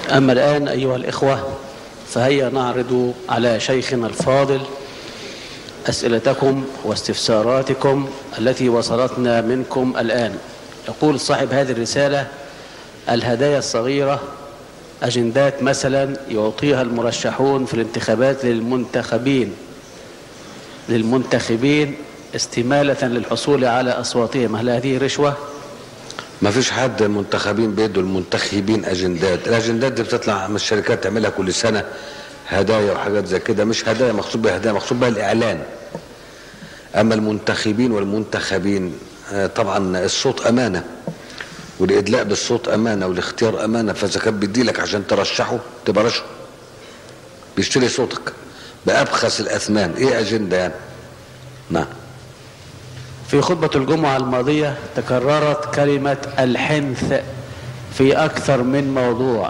أما الآن أيها الإخوة فهيا نعرض على شيخنا الفاضل أسئلتكم واستفساراتكم التي وصلتنا منكم الآن يقول صاحب هذه الرسالة الهدايا الصغيرة أجندات مثلا يعطيها المرشحون في الانتخابات للمنتخبين للمنتخبين استمالة للحصول على أصواتهم هل هذه رشوة؟ ما فيش حد منتخبين بيدوا المنتخبين اجندات الاجندات دي بتطلع من الشركات تعملها كل سنه هدايا وحاجات زي كده مش هدايا مقصود بها هدايا مقصود بها الاعلان اما المنتخبين والمنتخبين آه، طبعا الصوت امانه والادلاء بالصوت امانه والاختيار امانه فاذا كان بيديلك عشان ترشحه تبقى رشوه بيشتري صوتك بابخس الاثمان ايه اجنده يعني نعم في خطبة الجمعة الماضية تكررت كلمة الحنث في أكثر من موضوع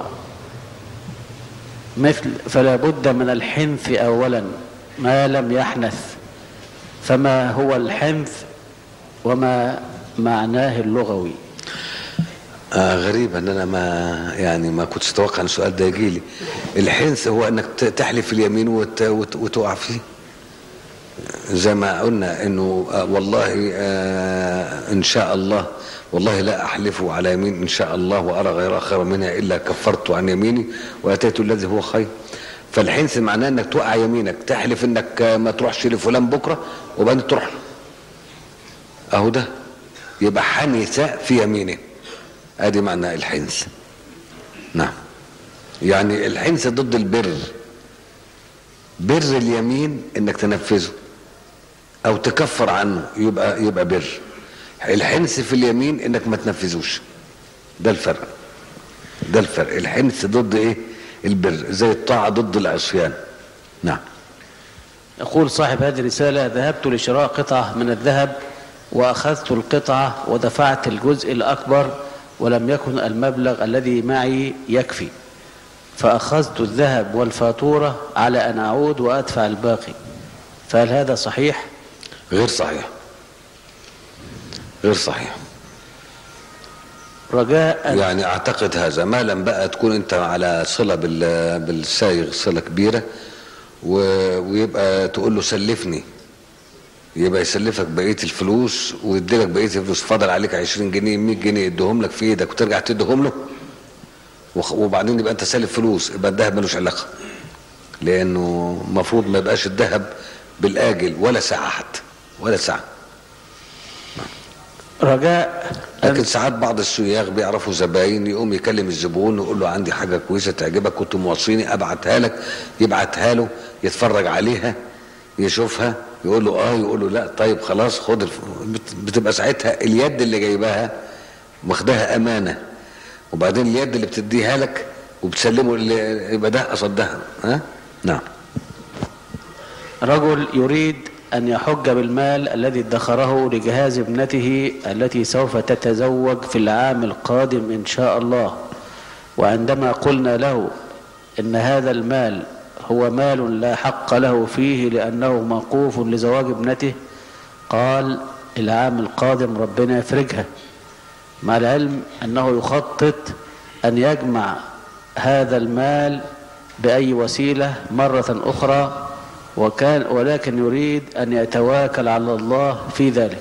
مثل فلا بد من الحنث أولا ما لم يحنث فما هو الحنث وما معناه اللغوي آه غريب ان انا ما يعني ما كنتش اتوقع ان السؤال ده يجي لي الحنث هو انك ت- تحلف اليمين وت وت وتقع فيه زي ما قلنا انه آه والله آه ان شاء الله والله لا احلف على يمين ان شاء الله وارى غيرها خيرا منها الا كفرت عن يميني واتيت الذي هو خير فالحنث معناه انك توقع يمينك تحلف انك آه، ما تروحش لفلان بكره وبعدين تروح له اهو ده يبقى حنث في يمينه ادي معنى الحنث نعم يعني الحنث ضد البر بر اليمين انك تنفذه او تكفر عنه يبقى يبقى بر الحنث في اليمين انك ما تنفذوش ده الفرق ده الفرق الحنث ضد ايه البر زي الطاعه ضد العصيان نعم يقول صاحب هذه الرسالة ذهبت لشراء قطعة من الذهب وأخذت القطعة ودفعت الجزء الأكبر ولم يكن المبلغ الذي معي يكفي فأخذت الذهب والفاتورة على أن أعود وأدفع الباقي فهل هذا صحيح؟ غير صحيح غير صحيح رجاء يعني اعتقد هذا ما لم بقى تكون انت على صله بال- بالسايغ صله كبيره و- ويبقى تقول له سلفني يبقى يسلفك بقيه الفلوس ويديلك بقيه الفلوس فاضل عليك 20 جنيه 100 جنيه يديهم لك في ايدك وترجع تديهم له وخ- وبعدين يبقى انت سالف فلوس يبقى الذهب ملوش علاقه لانه المفروض ما يبقاش الذهب بالاجل ولا ساعه حتى ولا ساعه رجاء لكن أن ساعات بعض السياح بيعرفوا زباين يقوم يكلم الزبون ويقول له عندي حاجه كويسه تعجبك كنت موصيني ابعتها لك يبعتها له يتفرج عليها يشوفها يقول له اه يقول له لا طيب خلاص خد الف... بت- بتبقى ساعتها اليد اللي جايباها واخداها امانه وبعدين اليد اللي بتديها لك وبتسلمه اللي يبقى ده قصدها ها نعم رجل يريد أن يحج بالمال الذي ادخره لجهاز ابنته التي سوف تتزوج في العام القادم إن شاء الله وعندما قلنا له إن هذا المال هو مال لا حق له فيه لأنه موقوف لزواج ابنته قال العام القادم ربنا يفرجها مع العلم أنه يخطط أن يجمع هذا المال بأي وسيلة مرة أخرى وكان ولكن يريد أن يتواكل على الله في ذلك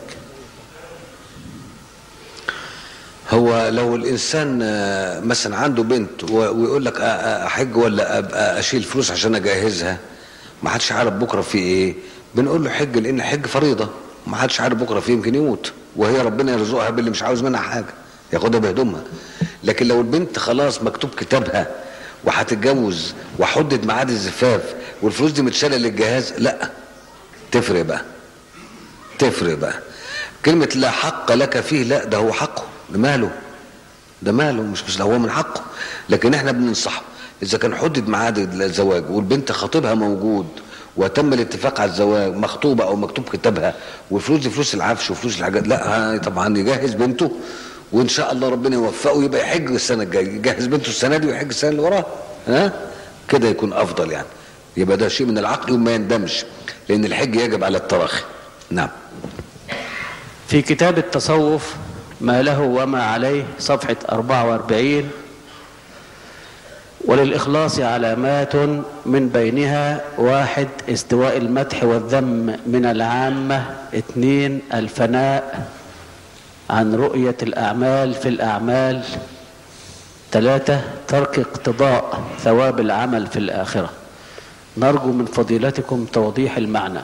هو لو الانسان آه، مثلا عنده بنت و- ويقول لك آه، آه، احج ولا ابقى اشيل فلوس عشان اجهزها ما حدش عارف بكره في ايه بنقول له حج لان حج فريضه ما حدش عارف بكره في يمكن يموت وهي ربنا يرزقها باللي مش عاوز منها حاجه ياخدها بهدومها لكن لو البنت خلاص مكتوب كتابها وهتتجوز وحدد ميعاد الزفاف والفلوس دي متشاله للجهاز لا تفرق بقى تفرق بقى كلمة لا حق لك فيه لا ده هو حقه ده ماله ده ماله مش مش هو من حقه لكن احنا بننصحه اذا كان حدد ميعاد الزواج والبنت خطيبها موجود وتم الاتفاق على الزواج مخطوبه او مكتوب كتابها والفلوس دي فلوس العفش وفلوس الحاجات لا ها- طبعا يجهز بنته وان شاء الله ربنا يوفقه يبقى يحج السنه الجايه يجهز بنته السنه دي ويحج السنه اللي وراها ها كده يكون افضل يعني يبقى ده شيء من العقل وما يندمش لان الحج يجب على التراخي نعم في كتاب التصوف ما له وما عليه صفحة 44 وللإخلاص علامات من بينها واحد استواء المدح والذم من العامة اثنين الفناء عن رؤية الأعمال في الأعمال ثلاثة ترك اقتضاء ثواب العمل في الآخرة نرجو من فضيلتكم توضيح المعنى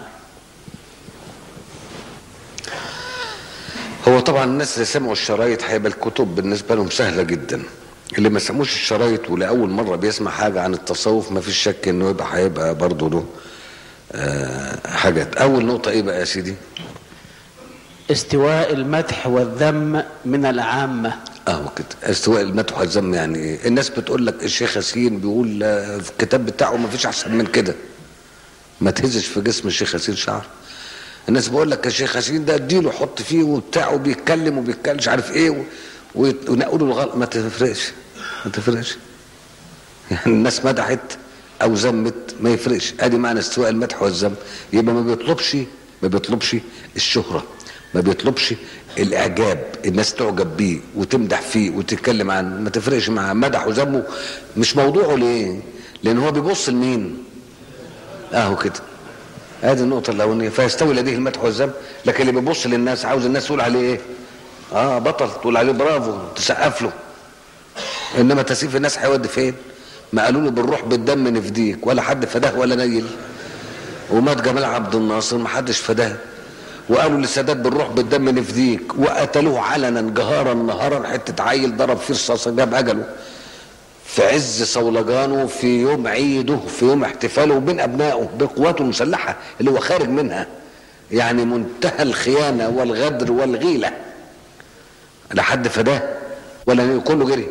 هو طبعا الناس اللي سمعوا الشرايط هيبقى الكتب بالنسبه لهم سهله جدا اللي ما سمعوش الشرايط ولاول مره بيسمع حاجه عن التصوف ما فيش شك انه يبقى هيبقى برضه له آه حاجات اول نقطه ايه بقى يا سيدي استواء المدح والذم من العامة اه كده استواء المدح والذم يعني ايه الناس بتقول لك الشيخ ياسين بيقول آه، في الكتاب بتاعه ما فيش احسن من كده ما تهزش في جسم الشيخ ياسين شعر الناس بيقول لك الشيخ ياسين ده اديله حط فيه وبتاع وبيتكلم وبيتكلم مش عارف ايه و- ويت- ونقولوا الغلط ما تفرقش ما تفرقش يعني الناس مدحت او ذمت ما يفرقش ادي معنى استواء المدح والذم يبقى ما بيطلبش ما بيطلبش الشهره ما بيطلبش الاعجاب الناس تعجب بيه وتمدح فيه وتتكلم عنه ما تفرقش معاه مدح وذمه مش موضوعه ليه لان هو بيبص لمين اهو كده ادي النقطة الأولانية فيستوي لديه المدح والذم لكن اللي بيبص للناس عاوز الناس تقول عليه ايه؟ اه بطل تقول عليه برافو تسقف له انما تسقيف الناس هيودي فين؟ ما قالوا له بالروح بالدم نفديك ولا حد فداه ولا نيل ومات جمال عبد الناصر ما حدش فداه وقالوا للسادات بالروح بالدم نفديك وقتلوه علنا جهارا نهارا حته عيل ضرب فيه رصاصه جاب اجله في عز صولجانه في يوم عيده في يوم احتفاله بين ابنائه بقواته المسلحه اللي هو خارج منها يعني منتهى الخيانه والغدر والغيله لا حد فداه ولا كله جري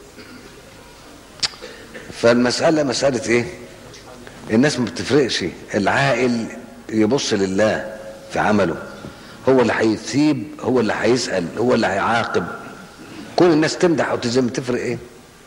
فالمساله مساله ايه الناس ما بتفرقش العاقل يبص لله في عمله هو اللي هيثيب هو اللي هيسال هو اللي هيعاقب كل الناس تمدح او تزم تفرق ايه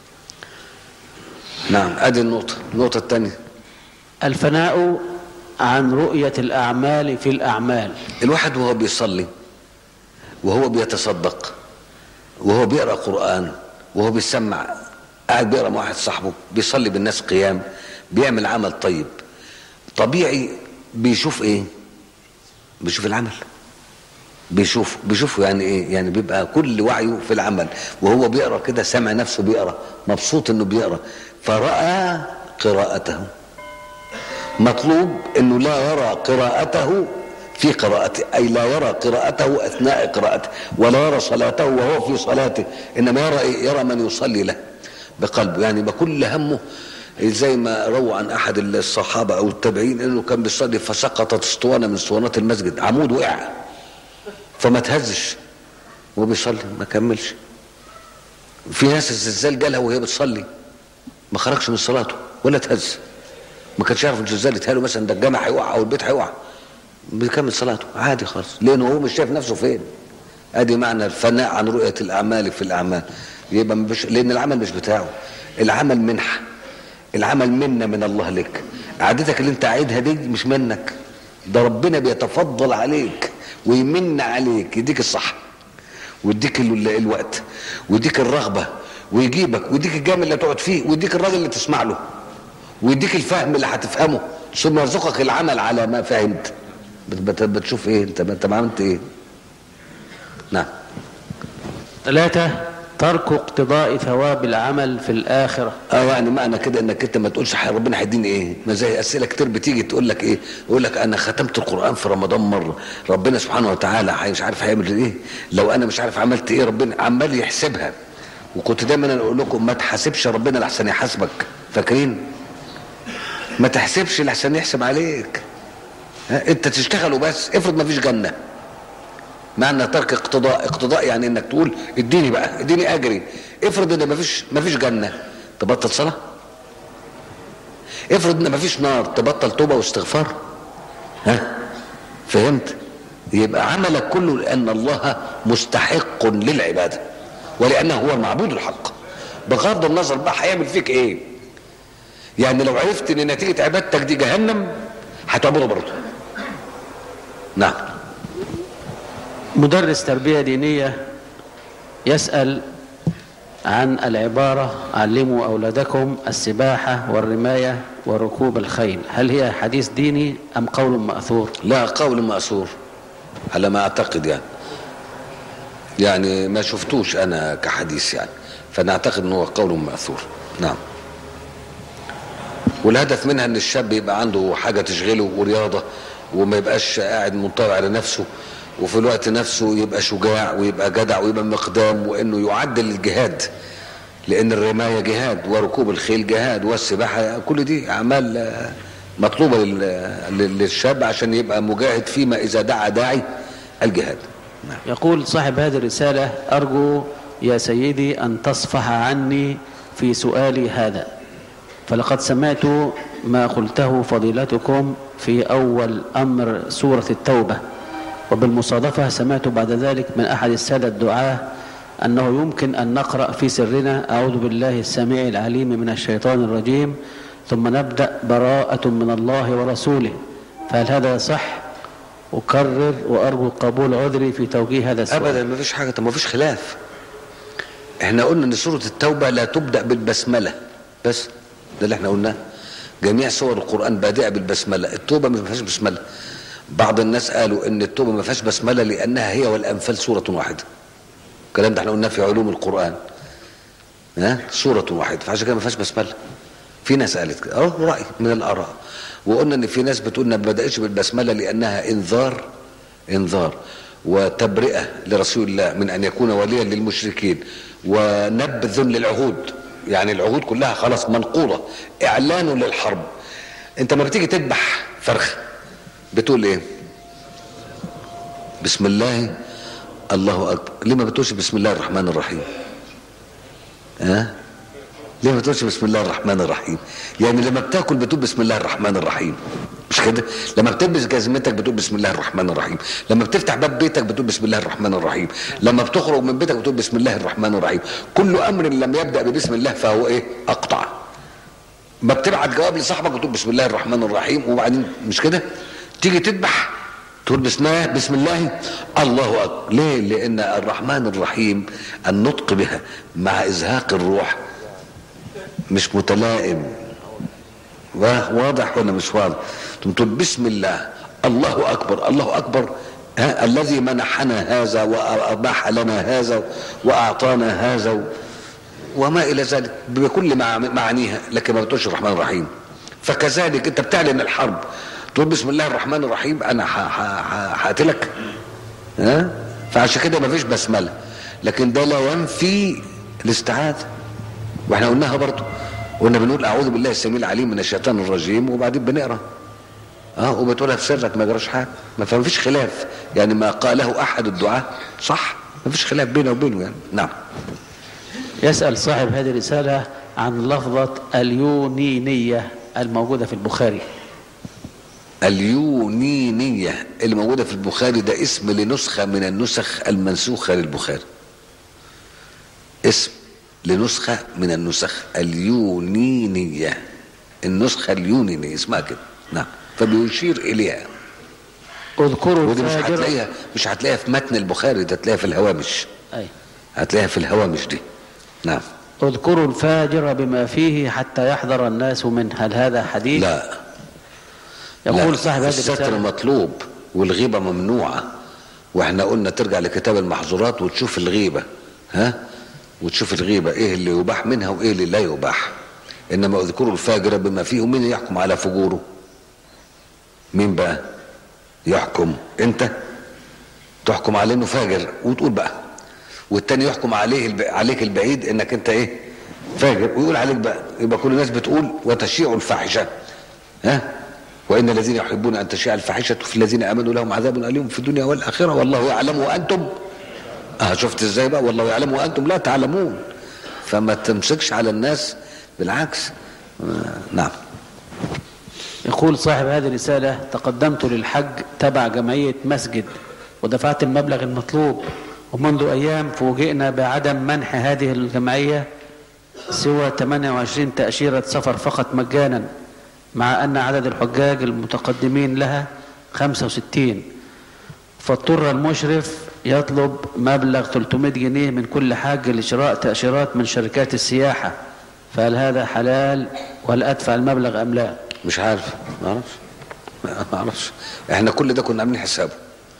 نعم ادي النقطة النقطة الثانية الفناء عن رؤية الأعمال في الأعمال الواحد وهو بيصلي وهو بيتصدق وهو بيقرا قرآن وهو بيسمع قاعد بيقرا مع واحد صاحبه بيصلي بالناس قيام بيعمل عمل طيب طبيعي بيشوف ايه بيشوف العمل بيشوف بيشوفه يعني ايه يعني بيبقى كل وعيه في العمل وهو بيقرا كده سمع نفسه بيقرا مبسوط انه بيقرا فراى قراءته مطلوب انه لا يرى قراءته في قراءته اي لا يرى قراءته اثناء قراءته ولا يرى صلاته وهو في صلاته انما يرى إيه؟ يرى من يصلي له بقلبه يعني يبقى كل همه زي ما روى عن احد الصحابه او التابعين انه كان بيصلي فسقطت اسطوانه من اسطوانات المسجد عمود وقع فما تهزش وبيصلي ما كملش في ناس الزلزال جالها وهي بتصلي ما خرجش من صلاته ولا تهز ما كانش يعرف الزلزال يتهاله مثلا ده الجامع هيقع او البيت هيقع بيكمل صلاته عادي خالص لانه هو مش شايف نفسه فين ادي معنى الفناء عن رؤيه الاعمال في الاعمال يبقى مش لان العمل مش بتاعه العمل منحه العمل منه من الله لك قعدتك اللي انت قاعدها دي مش منك ده ربنا بيتفضل عليك ويمن عليك يديك الصح ويديك ال- الوقت ويديك الرغبه ويجيبك ويديك الجامع اللي هتقعد فيه ويديك الراجل اللي تسمع له ويديك الفهم اللي هتفهمه ثم يرزقك العمل على ما فهمت بت- بت- بتشوف ايه انت انت ما عملت ايه نعم ثلاثة ترك اقتضاء ثواب العمل في الآخرة اه يعني معنى كده انك انت ما تقولش ح- ربنا هيديني ايه ما زي اسئله كتير بتيجي تقول لك ايه يقول لك انا ختمت القران في رمضان مره ربنا سبحانه وتعالى هي- مش عارف هيعمل ايه لو انا مش عارف عملت ايه ربنا عمال يحسبها وكنت دايما اقول لكم ما تحاسبش ربنا لحسن يحاسبك فاكرين ما تحسبش لحسن يحسب عليك ها، انت تشتغل وبس افرض ما فيش جنه معنى ترك اقتضاء اقتضاء يعني انك تقول اديني بقى اديني اجري افرض ان مفيش مفيش جنه تبطل صلاه افرض ان مفيش نار تبطل توبه واستغفار ها فهمت يبقى عملك كله لان الله مستحق للعباده ولانه هو المعبود الحق بغض النظر بقى هيعمل فيك ايه يعني لو عرفت ان نتيجه عبادتك دي جهنم هتعبده برضه نعم مدرس تربية دينية يسأل عن العبارة علموا أولادكم السباحة والرماية وركوب الخيل هل هي حديث ديني أم قول مأثور لا قول مأثور على ما أعتقد يعني يعني ما شفتوش أنا كحديث يعني فأنا أعتقد أنه قول مأثور نعم والهدف منها أن الشاب يبقى عنده حاجة تشغله ورياضة وما يبقاش قاعد منطوي على نفسه وفي الوقت نفسه يبقى شجاع ويبقى جدع ويبقى مقدام وانه يعدل الجهاد لان الرمايه جهاد وركوب الخيل جهاد والسباحه كل دي اعمال آه، مطلوبه لل- للشاب عشان يبقى مجاهد فيما اذا دعا داعي الجهاد نعم. يقول صاحب هذه الرسالة أرجو يا سيدي أن تصفح عني في سؤالي هذا فلقد سمعت ما قلته فضيلتكم في أول أمر سورة التوبة وبالمصادفة سمعت بعد ذلك من أحد السادة الدعاة أنه يمكن أن نقرأ في سرنا أعوذ بالله السميع العليم من الشيطان الرجيم ثم نبدأ براءة من الله ورسوله فهل هذا صح؟ أكرر وأرجو قبول عذري في توجيه هذا السؤال ابدا ما فيش حاجه طب ما فيش خلاف احنا قلنا ان سوره التوبه لا تبدا بالبسمله بس ده اللي احنا قلناه جميع سور القران بادئه بالبسمله التوبه ما فيهاش بسمله بعض الناس قالوا ان التوبه ما فيهاش بسمله لانها هي والانفال سوره واحده الكلام ده احنا قلناه في علوم القران ها سوره واحده فعشان كده ما فيهاش بسمله في ناس قالت كده اهو راي من الاراء وقلنا ان في ناس بتقول انها ما بداتش بالبسمله لانها انذار انذار وتبرئه لرسول الله من ان يكون وليا للمشركين ونبذ للعهود يعني العهود كلها خلاص منقوضه اعلان للحرب انت ما بتيجي تذبح فرخه بتقول ايه بسم الله الله اكبر ليه ما بتقولش بسم الله الرحمن الرحيم ها ليه ما تقولش بسم الله الرحمن الرحيم يعني لما بتاكل بتقول بسم الله الرحمن الرحيم مش كده لما بتلبس جزمتك بتقول بسم الله الرحمن الرحيم لما بتفتح باب بيتك بتقول بسم الله الرحمن الرحيم لما بتخرج من بيتك بتقول بسم الله الرحمن الرحيم كل امر لم يبدا ببسم الله فهو ايه اقطع ما بتبعت جواب لصاحبك بتقول بسم الله الرحمن الرحيم وبعدين مش كده تيجي تذبح تقول بسم الله بسم الله الله اكبر ليه لان الرحمن الرحيم النطق بها مع ازهاق الروح مش متلائم وا- واضح ولا مش واضح تقوم تقول بسم الله الله اكبر الله اكبر ها الذي منحنا هذا واباح لنا هذا واعطانا هذا و- وما الى ذلك بكل مع- معانيها لكن ما بتقولش الرحمن الرحيم فكذلك انت بتعلن الحرب تقول بسم الله الرحمن الرحيم انا ح- ح- ح- هقتلك ها فعشان كده ما فيش بسمله لكن ده لا ينفي الاستعاذه واحنا قلناها برضه قلنا بنقول اعوذ بالله السميع العليم من الشيطان الرجيم وبعدين بنقرا اه وبتقولها في سرك ما يجراش حاجه ما فما فيش خلاف يعني ما قاله احد الدعاء صح ما فيش خلاف بينه وبينه يعني نعم يسأل صاحب هذه الرسالة عن لفظة اليونينية الموجودة في البخاري اليونينية اللي موجودة في البخاري ده اسم لنسخة من النسخ المنسوخة للبخاري اسم لنسخة من النسخ اليونينية النسخة اليونينية اسمها كده نعم فبيشير إليها اذكروا ودي مش الفاجر هتلاقيها مش هتلاقيها في متن البخاري ده هتلاقيها في الهوامش أي. هتلاقيها في الهوامش دي نعم اذكروا الفاجر بما فيه حتى يحذر الناس منه هل هذا حديث لا يقول لا، صاحب هذه الستر الرسالة مطلوب والغيبة ممنوعة واحنا قلنا ترجع لكتاب المحظورات وتشوف الغيبة ها وتشوف الغيبة ايه اللي يباح منها وايه اللي لا يباح انما اذكروا الفاجر بما فيه مين يحكم على فجوره مين بقى يحكم انت تحكم عليه انه فاجر وتقول بقى والتاني يحكم عليه الب... عليك البعيد انك انت ايه فاجر ويقول عليك بقى يبقى كل الناس بتقول وتشيع الفاحشه ها وان الذين يحبون ان تشيع الفاحشه في الذين امنوا لهم عذاب اليم في الدنيا والاخره والله يعلم وانتم اه شفت ازاي بقى والله يعلم وانتم لا تعلمون فما تمسكش على الناس بالعكس آه نعم يقول صاحب هذه الرسالة تقدمت للحج تبع جمعية مسجد ودفعت المبلغ المطلوب ومنذ أيام فوجئنا بعدم منح هذه الجمعية سوى 28 تأشيرة سفر فقط مجانا مع أن عدد الحجاج المتقدمين لها 65 فاضطر المشرف يطلب مبلغ 300 جنيه من كل حاج لشراء تأشيرات من شركات السياحة فهل هذا حلال وهل أدفع المبلغ أم لا مش عارف ما اعرفش ما اعرفش احنا كل ده كنا عاملين حسابه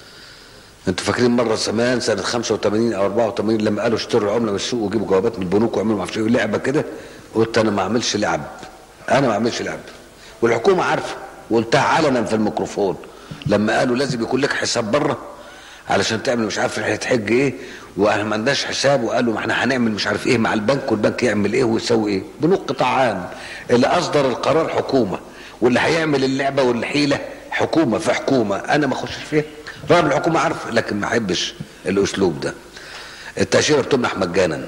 انتوا فاكرين مره زمان سنه 85 او 84 لما قالوا اشتروا العمله من السوق وجيبوا جوابات من البنوك وعملوا ما اعرفش ايه لعبه كده قلت انا ما اعملش لعب انا ما اعملش لعب والحكومه عارفه وقلتها علنا في الميكروفون لما قالوا لازم يكون لك حساب بره علشان تعمل مش عارف رحله حج ايه واحنا ما عندناش حساب وقالوا ما احنا هنعمل مش عارف ايه مع البنك والبنك يعمل ايه ويسوي ايه بنوك قطاع عام اللي اصدر القرار حكومه واللي هيعمل اللعبه والحيله حكومه في حكومه انا ما اخشش فيها رغم الحكومه عارفه لكن ما احبش الاسلوب ده التاشيره بتمنح مجانا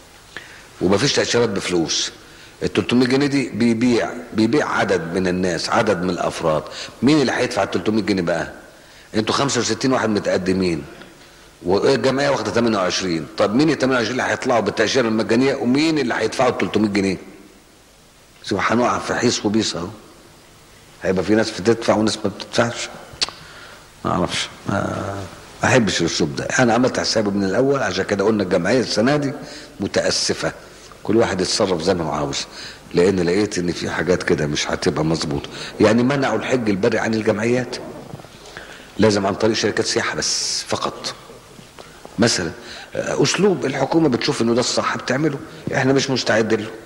ومفيش تاشيرات بفلوس ال 300 جنيه دي بيبيع بيبيع عدد من الناس عدد من الافراد مين اللي هيدفع ال 300 جنيه بقى انتوا 65 واحد متقدمين والجمعيه واخده 28 طب مين ال 28 اللي هيطلعوا بالتاشيره المجانيه ومين اللي هيدفعوا ال 300 جنيه شوف هنقع في حيص وبيص اهو هيبقى في ناس بتدفع وناس ما بتدفعش ما اعرفش ما ما احبش الاسلوب ده انا عملت حسابي من الاول عشان كده قلنا الجمعيه السنه دي متاسفه كل واحد يتصرف زي ما هو عاوز لان لقيت ان في حاجات كده مش هتبقى مظبوطه يعني منعوا الحج البري عن الجمعيات لازم عن طريق شركات سياحه بس فقط مثلا اسلوب الحكومه بتشوف انه ده الصح بتعمله احنا مش مستعدين له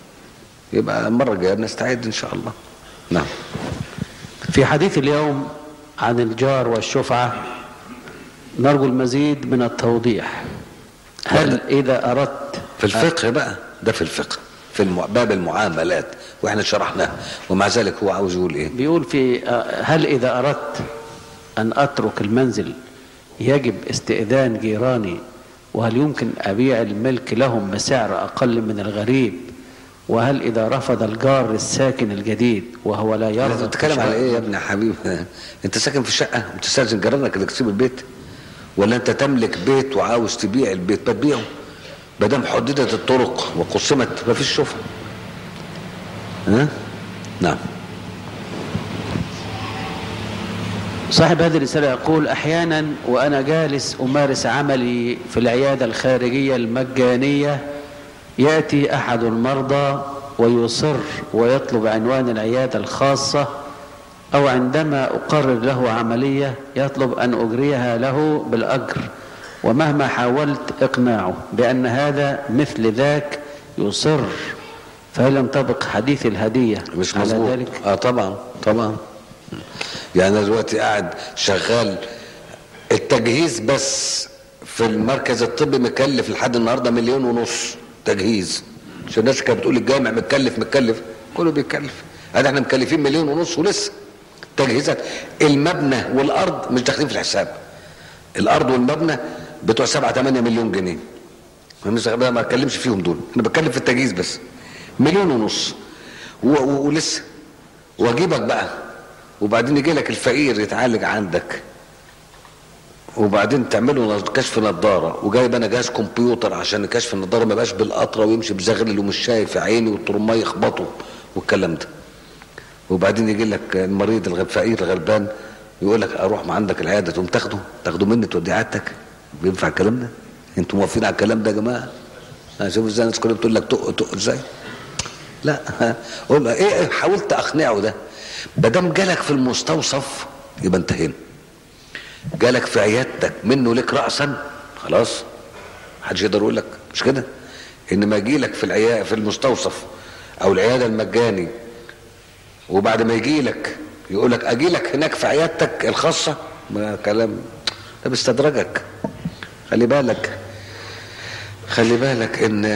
يبقى المره الجايه بنستعد ان شاء الله نعم في حديث اليوم عن الجار والشفعة نرجو المزيد من التوضيح هل إذا أردت في الفقه بقى ده في الفقه في المع... باب المعاملات واحنا شرحناه ومع ذلك هو عاوز يقول ايه بيقول في آه، هل إذا أردت أن أترك المنزل يجب استئذان جيراني وهل يمكن أبيع الملك لهم بسعر أقل من الغريب وهل إذا رفض الجار الساكن الجديد وهو لا انت يرغب بتتكلم في على شراء- ايه يا ابن حبيبي انت ساكن في شقه وتستاذن جيرانك انك تسيب البيت ولا انت تملك بيت وعاوز تبيع البيت ما تبيعه ما دام حددت الطرق وقسمت ما فيش شفعه ها نعم صاحب هذه الرسالة يقول أحيانا وأنا جالس أمارس عملي في العيادة الخارجية المجانية يأتي أحد المرضى ويصر ويطلب عنوان العيادة الخاصة أو عندما أقرر له عملية يطلب أن أجريها له بالأجر ومهما حاولت إقناعه بأن هذا مثل ذاك يصر فهل ينطبق حديث الهدية مش على مظبوط ذلك؟ اه طبعا طبعا يعني انا دلوقتي قاعد شغال التجهيز بس في المركز الطبي مكلف لحد النهارده مليون ونص تجهيز عشان الناس كانت بتقول الجامع متكلف متكلف كله بيتكلف ادي احنا مكلفين مليون ونص ولسه تجهيزات المبنى والارض مش داخلين في الحساب الارض والمبنى بتوع 7 8 مليون جنيه أنا مش ما اتكلمش فيهم دول انا بتكلم في التجهيز بس مليون ونص و- و- ولسه واجيبك بقى وبعدين يجي لك الفقير يتعالج عندك وبعدين تعمله كشف نظاره وجايب انا جهاز كمبيوتر عشان كشف النظاره ما يبقاش بالقطره ويمشي بزغلل ومش شايف عيني والترمايه يخبطه والكلام ده وبعدين يجي لك المريض الغ- الفقير الغلبان يقول لك اروح ما عندك العياده تقوم تاخده تاخده مني توديه عيادتك بينفع الكلام ده؟ انتوا موافقين على الكلام ده يا جماعه؟ انا شوف ازاي الناس كلها بتقول لك تق تق ازاي؟ لا قول له ايه حاولت اقنعه ده ما دام جالك في المستوصف يبقى انتهينا جالك في عيادتك منه لك راسا خلاص محدش يقدر يقول لك مش كده انما يجي لك في العياده في المستوصف او العياده المجاني وبعد ما يجي لك يقول لك اجي لك هناك في عيادتك الخاصه ما كلام ده بيستدرجك خلي بالك خلي بالك ان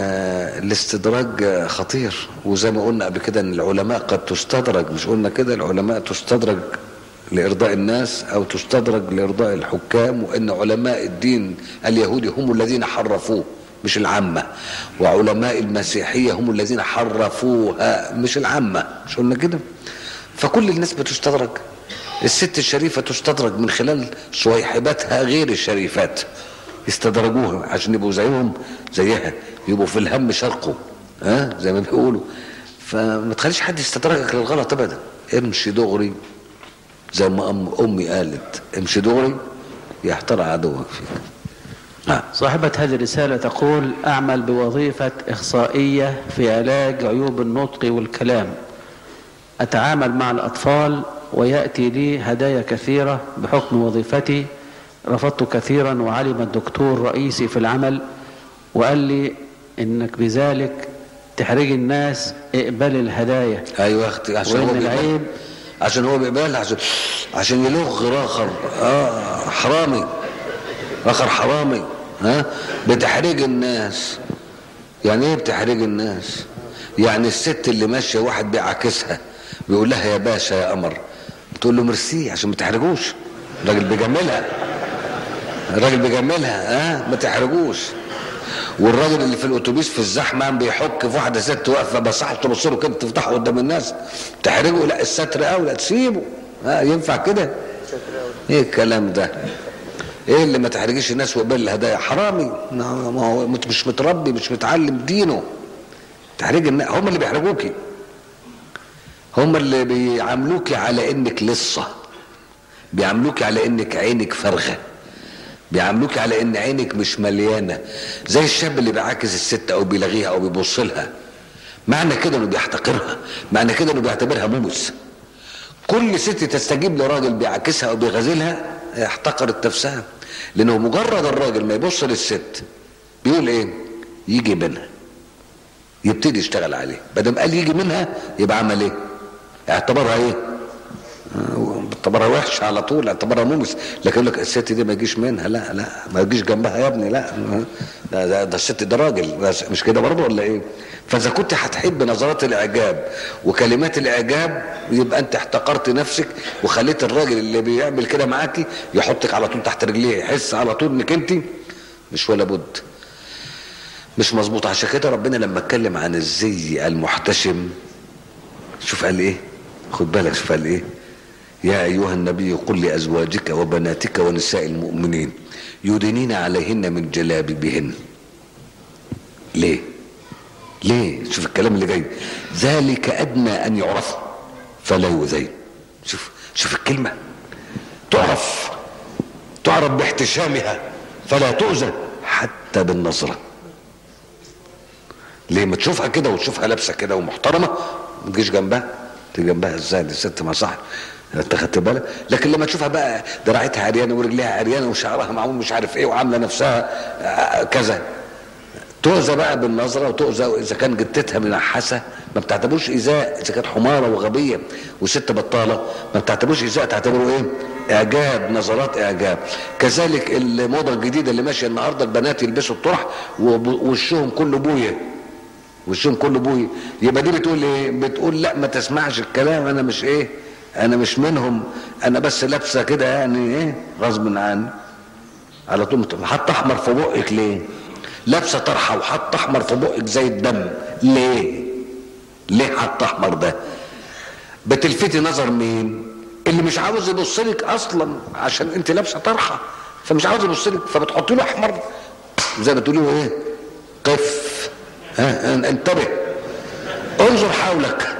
الاستدراج خطير وزي ما قلنا قبل كده ان العلماء قد تستدرج مش قلنا كده العلماء تستدرج لارضاء الناس او تستدرج لارضاء الحكام وان علماء الدين اليهودي هم الذين حرفوه مش العامة وعلماء المسيحية هم الذين حرفوها مش العامة مش قلنا كده فكل الناس بتستدرج الست الشريفة تستدرج من خلال صويحباتها غير الشريفات يستدرجوها عشان يبقوا زيهم زيها يبقوا في الهم شرقه ها زي ما بيقولوا فما تخليش حد يستدرجك للغلط ابدا امشي دغري زي ما أم امي قالت امشي دغري يحترق عدوك فيك نعم صاحبة هذه الرسالة تقول أعمل بوظيفة إخصائية في علاج عيوب النطق والكلام أتعامل مع الأطفال ويأتي لي هدايا كثيرة بحكم وظيفتي رفضت كثيرا وعلم الدكتور رئيسي في العمل وقال لي إنك بذلك تحرج الناس اقبل الهدايا ايوه يا اختي عشان هو وإن بيقبل العيب عشان هو بيقبل عشان عشان يلغ اخر اه حرامي اخر حرامي ها بتحريج الناس يعني ايه بتحريج الناس يعني الست اللي ماشيه واحد بيعاكسها بيقول لها يا باشا يا قمر تقول له ميرسي عشان ما تحرجوش الراجل بيجملها الراجل بيجملها ها ما تحرجوش والراجل اللي في الاتوبيس في الزحمه قام بيحك في واحده ست واقفه بصح تبص له كده تفتحه قدام الناس تحرجه لا الستر قوي لا تسيبه ها ينفع كده ايه الكلام ده ايه اللي ما تحرجيش الناس وقبل الهدايا حرامي ما هو مش متربي مش متعلم دينه تحريج الناس هم اللي بيحرجوكي هم اللي بيعاملوكي على انك لصه بيعاملوكي على انك عينك فارغه بيعاملوك على ان عينك مش مليانه زي الشاب اللي بيعاكس الست او بيلغيها او بيبص لها معنى كده انه بيحتقرها معنى كده انه بيعتبرها موس كل ست تستجيب لراجل بيعاكسها او بيغازلها هي احتقرت نفسها لانه مجرد الراجل ما يبص للست بيقول ايه يجي منها يبتدي يشتغل عليه بدل قال يجي منها يبقى عمل ايه اعتبرها ايه اعتبرها وحش على طول اعتبرها مومس لكن يقول لك الست دي ما يجيش منها لا لا ما يجيش جنبها يا ابني لا ده, ده, ده الست ده راجل بس مش كده برضه ولا ايه فاذا كنت هتحب نظرات الاعجاب وكلمات الاعجاب يبقى انت احتقرت نفسك وخليت الراجل اللي بيعمل كده معاكي يحطك على طول تحت رجليه يحس على طول انك انت مش ولا بد مش مظبوط عشان كده ربنا لما اتكلم عن الزي المحتشم شوف قال ايه خد بالك شوف قال ايه يا أيها النبي قل لأزواجك وبناتك ونساء المؤمنين يدنين عليهن من جلابيبهن ليه ليه شوف الكلام اللي جاي ذلك أدنى أن يعرف فلا يؤذين شوف شوف الكلمة تعرف تعرف باحتشامها فلا تؤذى حتى بالنظرة ليه ما تشوفها كده وتشوفها لابسة كده ومحترمة ما تجيش جنبها تيجي جنبها ازاي دي ست ما صح انت خدت بالك لكن لما تشوفها بقى دراعتها عريانه ورجليها عريانه وشعرها معمول مش عارف ايه وعامله نفسها كذا تؤذى بقى بالنظره وتؤذى اذا كان جتتها منحسه ما بتعتبروش ايذاء اذا كانت حماره وغبيه وست بطاله ما بتعتبروش ايذاء تعتبره ايه؟ اعجاب نظرات اعجاب كذلك الموضه الجديده اللي ماشيه النهارده البنات يلبسوا الطرح ووشهم كله بويه وشهم كله بويه يبقى دي بتقول ايه؟ بتقول لا ما تسمعش الكلام انا مش ايه؟ انا مش منهم انا بس لابسه كده يعني ايه غصب عني على طول حط احمر في بقك ليه لابسه طرحه وحط احمر في بقك زي الدم ليه ليه حط احمر ده بتلفتي نظر مين اللي مش عاوز يبص لك اصلا عشان انت لابسه طرحه فمش عاوز يبص لك فبتحطي له احمر زي ما تقولي له ايه قف ها انتبه انظر حولك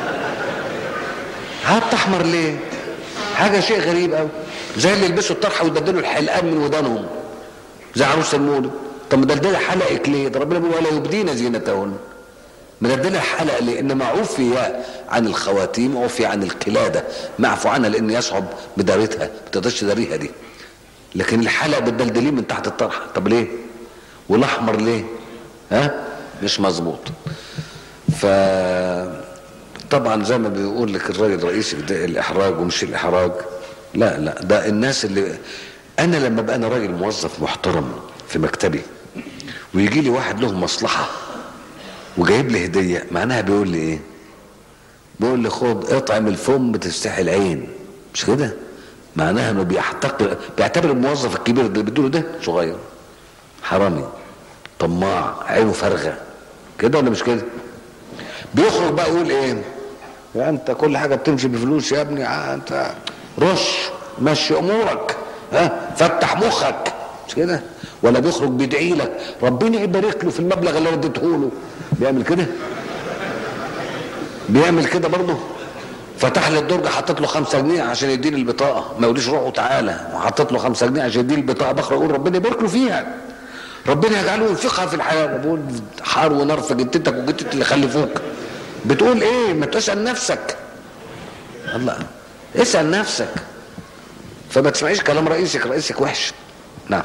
حط احمر ليه حاجه شيء غريب قوي زي اللي يلبسوا الطرحه ويبدلوا الحلقان من ودانهم زي عروس المولد طب مدلدله حلقك ليه ده ربنا بيقول ولا يبدين زينتهن مدلدله حلق ليه انما عفي عن الخواتيم عفي عن القلاده معفو عنها لان يصعب بدارتها ما تقدرش تداريها دي لكن الحلق بتدلدليه من تحت الطرحه طب ليه والاحمر ليه ها مش مظبوط ف طبعا زي ما بيقول لك الراجل الرئيسي ده الاحراج ومش الاحراج لا لا ده الناس اللي انا لما بقى انا راجل موظف محترم في مكتبي ويجي لي واحد له مصلحه وجايب لي هديه معناها بيقول لي ايه بيقول لي خد اطعم الفم بتستحي العين مش كده معناها انه بيحتقر بيعتبر الموظف الكبير اللي بيدوله ده صغير حرامي طماع عينه فارغه كده ولا مش كده بيخرج بقى يقول ايه يا انت كل حاجه بتمشي بفلوس يا ابني آه انت رش مشي امورك ها فتح مخك مش كده ولا بيخرج بيدعي لك ربنا يبارك له في المبلغ اللي اديته له بيعمل كده بيعمل كده برضه فتح لي الدرج حطيت له خمسة جنيه عشان يديني البطاقة ما يقوليش روح وتعالى وحطيت له خمسة جنيه عشان يديني البطاقة بخرج اقول ربنا يبارك له فيها ربنا يجعله ينفقها في الحياة بقول حار ونار في جدتك وجدتك اللي خلفوك بتقول ايه ما تسأل نفسك الله اسأل نفسك فما تسمعيش كلام رئيسك رئيسك وحش نعم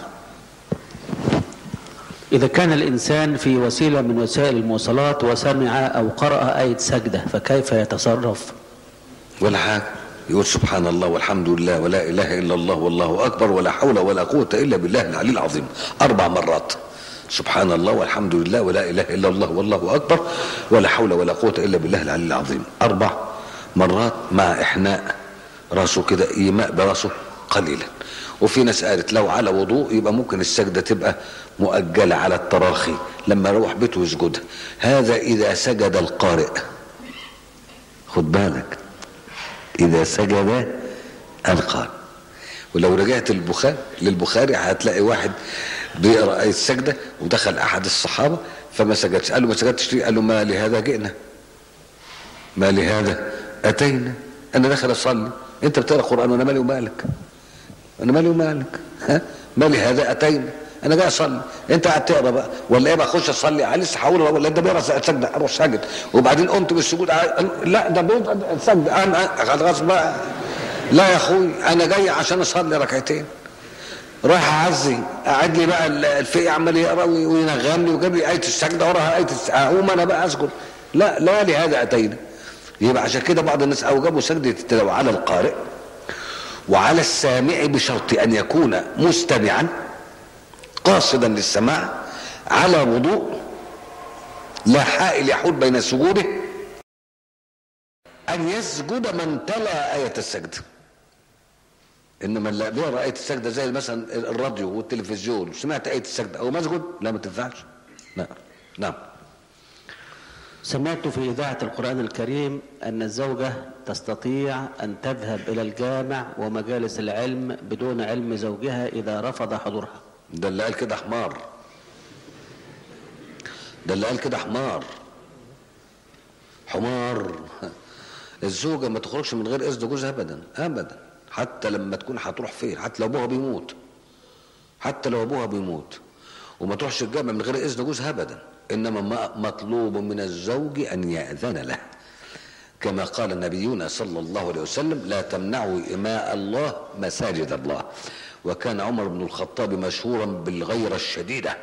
إذا كان الإنسان في وسيلة من وسائل المواصلات وسمع أو قرأ آية سجدة فكيف يتصرف ولا حاجة يقول سبحان الله والحمد لله ولا إله إلا الله والله أكبر ولا حول ولا قوة إلا بالله العلي العظيم أربع مرات سبحان الله والحمد لله ولا إله إلا الله والله أكبر ولا حول ولا قوة إلا بالله العلي العظيم أربع مرات مع إحناء راسه كده إيماء براسه قليلا وفي ناس قالت لو على وضوء يبقى ممكن السجدة تبقى مؤجلة على التراخي لما يروح بيته يسجدها هذا إذا سجد القارئ خد بالك إذا سجد القارئ ولو رجعت البخاري للبخاري هتلاقي واحد بيقرا آية السجدة ودخل أحد الصحابة فما سجدش قال له ما سجدتش ليه؟ قال له ما لهذا جئنا ما لهذا أتينا أنا داخل أصلي أنت بتقرأ قرآن وأنا مالي ومالك أنا مالي ومالك ها ما لهذا أتينا أنا جاي أصلي أنت قاعد تقرا بقى ولا إيه بقى أخش أصلي على لسه هقول ولا أنت بيقرا سجدة أروح ساجد وبعدين قمت بالسجود لا ده بيقرا سجد أنا خلاص بقى لا يا أخوي أنا جاي عشان أصلي ركعتين رايح اعزي قاعد لي بقى الفقي عمال يقرا وينغمني وجاب لي ايه السجده وراها ايه اقوم انا بقى اسجد لا لا لهذا اتينا يبقى عشان كده بعض الناس اوجبوا سجده التلاوه على القارئ وعلى السامع بشرط ان يكون مستمعا قاصدا للسماع على وضوء لا حائل يحول بين سجوده ان يسجد من تلا ايه السجده انما اللي بيقرا ايه السجده زي مثلا الراديو والتلفزيون سمعت ايه السجده او مسجد لا ما تنفعش لا نعم سمعت في إذاعة القرآن الكريم أن الزوجة تستطيع أن تذهب إلى الجامع ومجالس العلم بدون علم زوجها إذا رفض حضورها ده اللي قال كده حمار ده اللي قال كده حمار حمار الزوجة ما تخرجش من غير إذن جوزها أبدا أبدا حتى لما تكون هتروح فين حتى لو أبوها بيموت حتى لو أبوها بيموت وما تروحش الجامع من غير إذن جوزها أبدا إنما مطلوب من الزوج أن يأذن له كما قال نبينا صلى الله عليه وسلم لا تمنعوا إماء الله مساجد الله وكان عمر بن الخطاب مشهورا بالغيرة الشديدة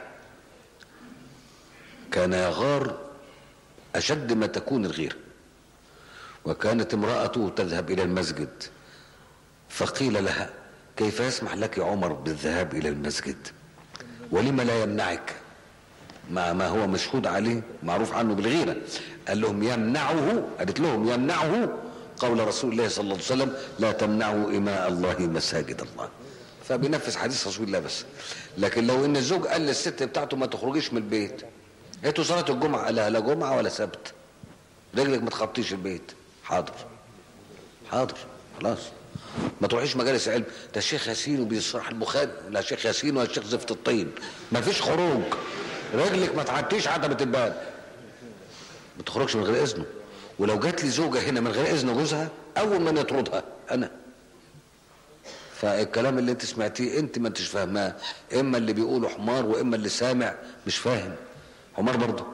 كان يغار أشد ما تكون الغيرة وكانت امرأته تذهب إلى المسجد فقيل لها كيف يسمح لك عمر بالذهاب إلى المسجد ولم لا يمنعك مع ما هو مشهود عليه معروف عنه بالغيرة قال لهم يمنعه قالت لهم يمنعه قول رسول الله صلى الله عليه وسلم لا تمنعوا إماء الله مساجد الله فبينفذ حديث رسول الله بس لكن لو ان الزوج قال للست بتاعته ما تخرجيش من البيت هاتوا صلاة الجمعة لا لا جمعة ولا سبت رجلك ما تخطيش البيت حاضر حاضر خلاص ما تروحيش مجالس علم ده الشيخ ياسين وبيشرح البخاري لا شيخ ياسين ولا الشيخ زفت الطين ما فيش خروج رجلك ما تعديش عتبة الباب ما تخرجش من غير اذنه ولو جات لي زوجة هنا من غير اذن جوزها اول من يطردها انا فالكلام اللي انت سمعتيه انت ما انتش فاهماه اما اللي بيقوله حمار واما اللي سامع مش فاهم حمار برضه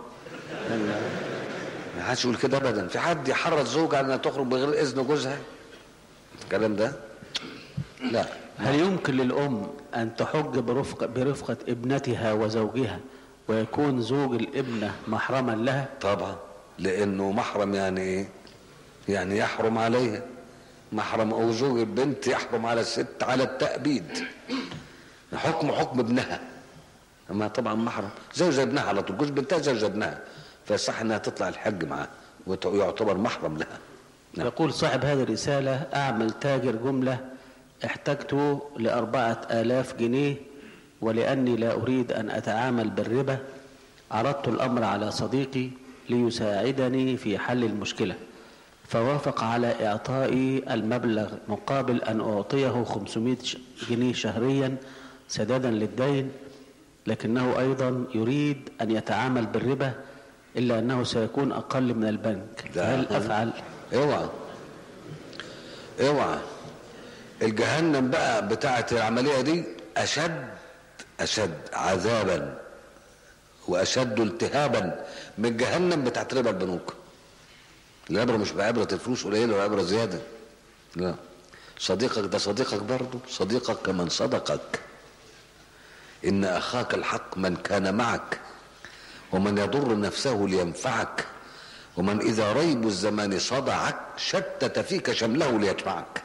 ما حدش يقول كده ابدا في حد يحرض زوجة على انها تخرج بغير اذن جوزها الكلام ده لا هل يمكن للأم أن تحج برفقة, برفقة ابنتها وزوجها ويكون زوج الابنة محرما لها طبعا لانه محرم يعني ايه يعني يحرم عليها محرم او زوج البنت يحرم على الست على التأبيد حكم حكم ابنها اما طبعا محرم زي زي ابنها على طول جوز بنتها زي زي ابنها فصح انها تطلع الحج معاه ويعتبر محرم لها نعم. يقول صاحب هذه الرسالة أعمل تاجر جملة احتجت لأربعة آلاف جنيه ولأني لا أريد أن أتعامل بالربا عرضت الأمر على صديقي ليساعدني في حل المشكلة فوافق على إعطائي المبلغ مقابل أن أعطيه 500 جنيه شهريا سدادا للدين لكنه أيضا يريد أن يتعامل بالربا إلا أنه سيكون أقل من البنك هل أفعل؟ اوعى اوعى الجهنم بقى بتاعه العمليه دي اشد اشد عذابا واشد التهابا من جهنم بتاعت ربا البنوك العبره مش بعبره الفلوس قليله وعبره زياده لا صديقك ده صديقك برضه صديقك كمن صدقك ان اخاك الحق من كان معك ومن يضر نفسه لينفعك ومن اذا ريب الزمان صدعك شتت فيك شمله ليجمعك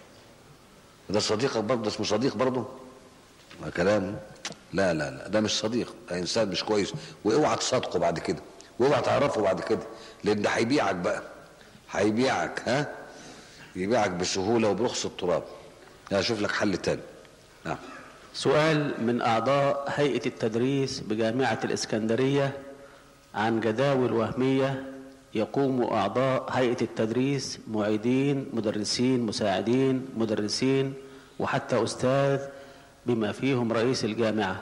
ده صديقك برضه اسمه صديق برضه ما كلام لا لا لا ده مش صديق ده انسان مش كويس واوعى تصادقه بعد كده واوعى تعرفه بعد كده لان ده هيبيعك بقى هيبيعك ها يبيعك بسهوله وبرخص التراب اشوف لك حل تاني نعم سؤال من أعضاء هيئة التدريس بجامعة الإسكندرية عن جداول وهمية يقوم أعضاء هيئة التدريس معيدين مدرسين مساعدين مدرسين وحتى أستاذ بما فيهم رئيس الجامعة